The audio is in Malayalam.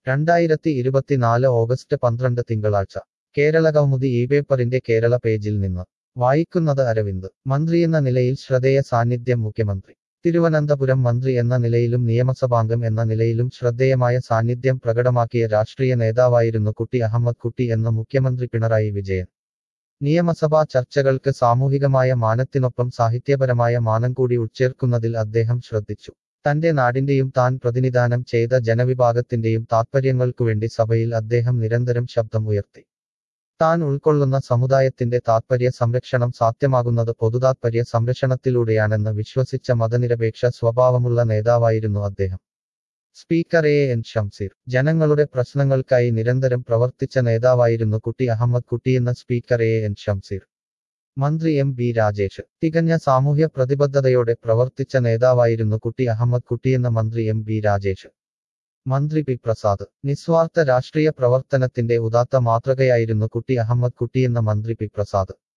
രണ്ടായിരത്തി ഇരുപത്തിനാല് ഓഗസ്റ്റ് പന്ത്രണ്ട് തിങ്കളാഴ്ച കേരള കൗമുദി ഈ പേപ്പറിന്റെ കേരള പേജിൽ നിന്ന് വായിക്കുന്നത് അരവിന്ദ് മന്ത്രിയെന്ന നിലയിൽ ശ്രദ്ധേയ സാന്നിധ്യം മുഖ്യമന്ത്രി തിരുവനന്തപുരം മന്ത്രി എന്ന നിലയിലും നിയമസഭാംഗം എന്ന നിലയിലും ശ്രദ്ധേയമായ സാന്നിധ്യം പ്രകടമാക്കിയ രാഷ്ട്രീയ നേതാവായിരുന്നു കുട്ടി അഹമ്മദ് കുട്ടി എന്ന മുഖ്യമന്ത്രി പിണറായി വിജയൻ നിയമസഭാ ചർച്ചകൾക്ക് സാമൂഹികമായ മാനത്തിനൊപ്പം സാഹിത്യപരമായ മാനം കൂടി ഉൾച്ചേർക്കുന്നതിൽ അദ്ദേഹം ശ്രദ്ധിച്ചു തന്റെ നാടിന്റെയും താൻ പ്രതിനിധാനം ചെയ്ത ജനവിഭാഗത്തിന്റെയും താത്പര്യങ്ങൾക്കുവേണ്ടി സഭയിൽ അദ്ദേഹം നിരന്തരം ശബ്ദം ഉയർത്തി താൻ ഉൾക്കൊള്ളുന്ന സമുദായത്തിന്റെ താത്പര്യ സംരക്ഷണം സാധ്യമാകുന്നത് പൊതുതാത്പര്യ സംരക്ഷണത്തിലൂടെയാണെന്ന് വിശ്വസിച്ച മതനിരപേക്ഷ സ്വഭാവമുള്ള നേതാവായിരുന്നു അദ്ദേഹം സ്പീക്കർ എ എൻ ഷംസീർ ജനങ്ങളുടെ പ്രശ്നങ്ങൾക്കായി നിരന്തരം പ്രവർത്തിച്ച നേതാവായിരുന്നു കുട്ടി അഹമ്മദ് കുട്ടിയെന്ന സ്പീക്കർ എ എൻ ഷംസീർ മന്ത്രി എം ബി രാജേഷ് തികഞ്ഞ സാമൂഹ്യ പ്രതിബദ്ധതയോടെ പ്രവർത്തിച്ച നേതാവായിരുന്നു കുട്ടി അഹമ്മദ് കുട്ടിയെന്ന മന്ത്രി എം ബി രാജേഷ് മന്ത്രി പി പ്രസാദ് നിസ്വാർത്ഥ രാഷ്ട്രീയ പ്രവർത്തനത്തിന്റെ ഉദാത്ത മാതൃകയായിരുന്നു കുട്ടി അഹമ്മദ് കുട്ടിയെന്ന മന്ത്രി പി പ്രസാദ്